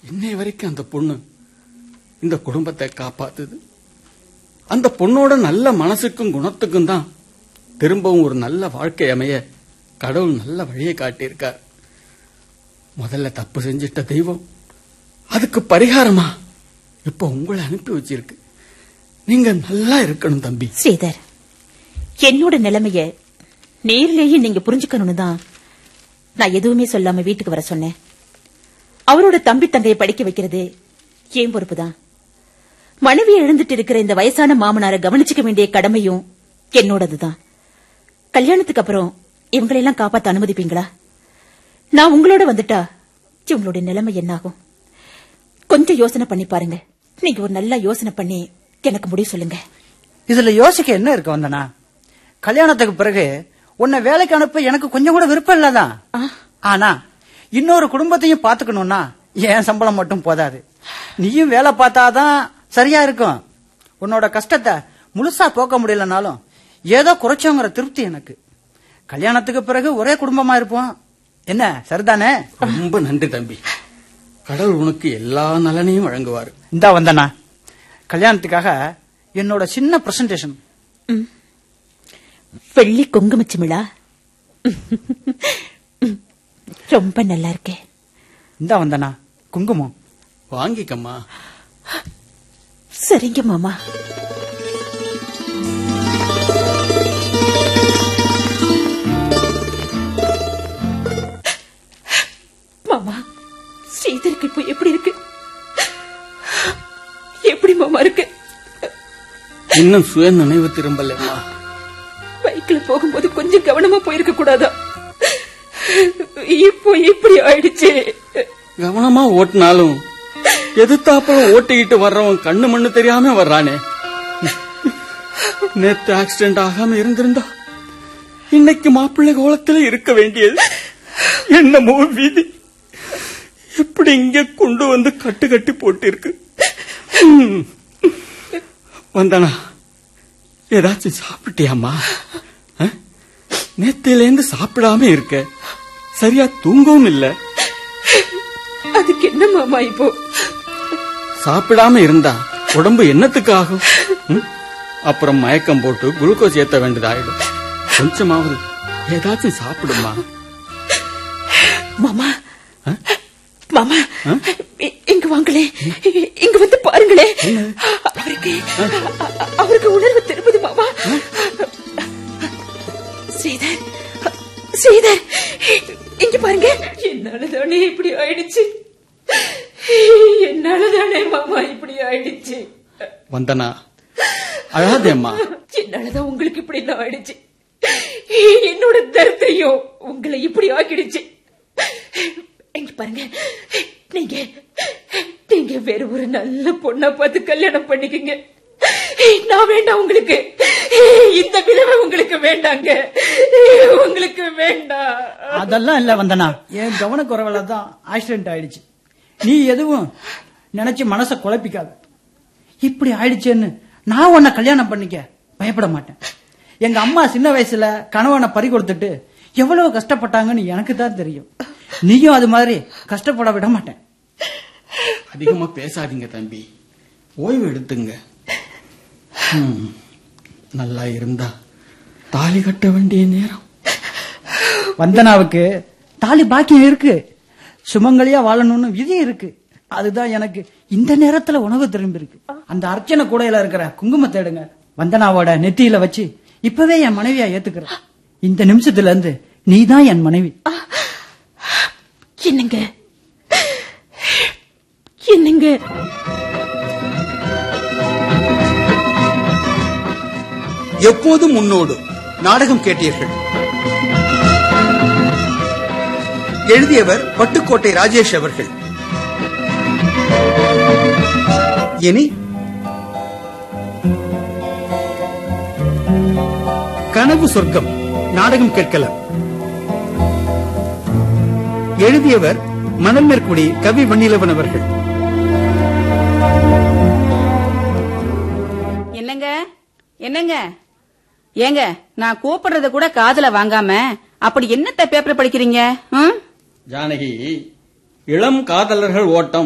இன்னை வரைக்கும் அந்த பொண்ணு இந்த குடும்பத்தை காப்பாத்துது அந்த பொண்ணோட நல்ல மனசுக்கும் குணத்துக்கும் தான் திரும்பவும் ஒரு நல்ல வாழ்க்கை அமைய கடவுள் நல்ல வழியை காட்டியிருக்கார் முதல்ல தப்பு செஞ்சிட்ட தெய்வம் அதுக்கு பரிகாரமா இப்ப உங்களை அனுப்பி வச்சிருக்கு நீங்க நல்லா இருக்கணும் தம்பி ஸ்ரீதர் என்னோட நிலைமைய நேர்லயே நீங்க புரிஞ்சுக்கணும்னு தான் நான் எதுவுமே சொல்லாம வீட்டுக்கு வர சொன்னேன் அவரோட தம்பி தங்கையை படிக்க வைக்கிறது ஏன் பொறுப்பு தான் மனைவியை எழுந்துட்டு இருக்கிற இந்த வயசான மாமனாரை கவனிச்சுக்க வேண்டிய கடமையும் என்னோடதுதான் கல்யாணத்துக்கு அப்புறம் இவங்களெல்லாம் காப்பாத்த அனுமதிப்பீங்களா நான் உங்களோட வந்துட்டா இவங்களுடைய நிலைமை என்னாகும் கொஞ்சம் யோசனை பண்ணி பாருங்க நீங்க ஒரு நல்ல யோசனை பண்ணி எனக்கு முடிவு சொல்லுங்க இதுல யோசிக்க என்ன இருக்கு வந்தனா கல்யாணத்துக்கு பிறகு உன்னை வேலைக்கு அனுப்ப எனக்கு கொஞ்சம் கூட விருப்பம் இல்லதான் ஆ. ஆனா இன்னொரு குடும்பத்தையும் பாத்துக்கணும்னா என் சம்பளம் மட்டும் போதாது நீயும் வேலை பார்த்தாதான் சரியா இருக்கும் உன்னோட கஷ்டத்தை முழுசா போக்க முடியலனாலும் ஏதோ குறைச்சோங்கிற திருப்தி எனக்கு கல்யாணத்துக்கு பிறகு ஒரே குடும்பமா இருப்போம் என்ன சரிதானே ரொம்ப நன்றி தம்பி கடவுள் உனக்கு எல்லா நலனையும் வழங்குவார் இந்தா வந்தனா கல்யாணத்துக்காக என்னோட சின்ன பிரசன்டேஷன் வெள்ளி குங்குமச்சிமிழா ரொம்ப நல்லா இருக்கே இந்தா வந்தனா குங்குமம் வாங்கிக்கம்மா சரிங்க மாமா மாமா ஸ்ரீதருக்கு இப்போ எப்படி இருக்கு எப்படி மாமா இருக்கு இன்னும் சுய நினைவு திரும்பலம்மா பைக்ல போகும்போது கொஞ்சம் கவனமா போயிருக்க கூடாதா இப்போ இப்படி ஆயிடுச்சு கவனமா ஓட்டினாலும் எதிர்த்தாப்புல ஓட்டிக்கிட்டு வர்றவன் கண்ணு மண்ணு தெரியாம வர்றானே நேத்து ஆக்சிடென்ட் ஆகாம இருந்திருந்தா இன்னைக்கு மாப்பிள்ளை கோலத்துல இருக்க வேண்டியது என்னமோ விதி எப்படி இங்க கொண்டு வந்து கட்டு கட்டி போட்டிருக்கு ம். வந்தனா ஏதாச்சும் சாப்பிட்டியாமா அஹ்? நேத்திலேந்து சாப்பிடாம இருக்க சரியா தூங்கவும் இல்ல அதுக்கு என்ன மாமா இப்போ சாப்பிடாம இருந்தா உடம்பு என்னத்துக்கு ஆகும் ம்? அப்புறம் மயக்கம் போட்டு குளுக்கோஸ் ஏத்த வேண்டியதாயிடும் கொஞ்சமாவது ஏதாச்சும் சாப்பிடுமா மாமா ஆ? மாமா ஆ? இ- இங்க வாங்களே இங்க வந்து பாருங்களே அவருக்கு அ- அவருக்கு உணர்வு திரும்புது மாமா ஸ்ரீதர் ஸ்ரீதர் இங்க பாருங்க என்னாலதானே இப்படி ஆயிடுச்சு என்னாலதானே மாமா இப்படி ஆயிடுச்சு வந்தனா அழாதேம்மா என்னாலதான் உங்களுக்கு இப்படி எல்லாம் ஆயிடுச்சு என்னோட தரித்திரியம் உங்களை இப்படி ஆக்கிடுச்சு இங்க பாருங்க நீங்க நீங்க வேற ஒரு நல்ல பொண்ணா பார்த்து கல்யாணம் பண்ணிக்கங்க நான் வேண்டாம் உங்களுக்கு இந்த விளைவை உங்களுக்கு வேண்டாங்க உங்களுக்கு வேண்டாம் அதெல்லாம் இல்ல வந்தனா என் கவனக்குறைவில தான் ஆக்சிடென்ட் ஆயிடுச்சு நீ எதுவும் நினைச்சு மனச குழப்பிக்காத இப்படி ஆயிடுச்சேன்னு நான் உன்னை கல்யாணம் பண்ணிக்க பயப்பட மாட்டேன் எங்க அம்மா சின்ன வயசுல கணவனை பறி கொடுத்துட்டு எவ்வளவு கஷ்டப்பட்டாங்கன்னு எனக்கு தான் தெரியும் நீயும் அது மாதிரி கஷ்டப்பட விட மாட்டேன் அதிகமா பேசாதீங்க தம்பி ஓய்வு எடுத்துங்க ம். நல்லா இருந்தா தாலி கட்ட வேண்டிய நேரம் வந்தனாவுக்கு தாலி பாக்கியம் இருக்கு சுமங்கலியா வாழணும்னு விதி இருக்கு அதுதான் எனக்கு இந்த நேரத்துல உணவு திரும்பி இருக்கு அந்த அர்ச்சனை கூடையில இருக்கிற குங்குமத்தை எடுங்க வந்தனாவோட நெத்தியில வச்சு இப்பவே என் மனைவியா ஏத்துக்கிறேன் இந்த நிமிஷத்துல இருந்து நீதான் என் மனைவி என்னங்க என்னங்க எப்போதும் முன்னோடு நாடகம் கேட்டீர்கள் எழுதியவர் பட்டுக்கோட்டை ராஜேஷ் அவர்கள் இனி கனவு சொர்க்கம் நாடகம் கேட்கலாம் எழுதியவர் மணல் மேற்குடி கவி வன்னிலவன் அவர்கள் என்னங்க என்னங்க ஏங்க நான் கூப்பிடுறத கூட காதுல வாங்காம அப்படி என்னத்த பேப்பர் படிக்கிறீங்க ம்? ஜானகி இளம் காதலர்கள் ஓட்டம்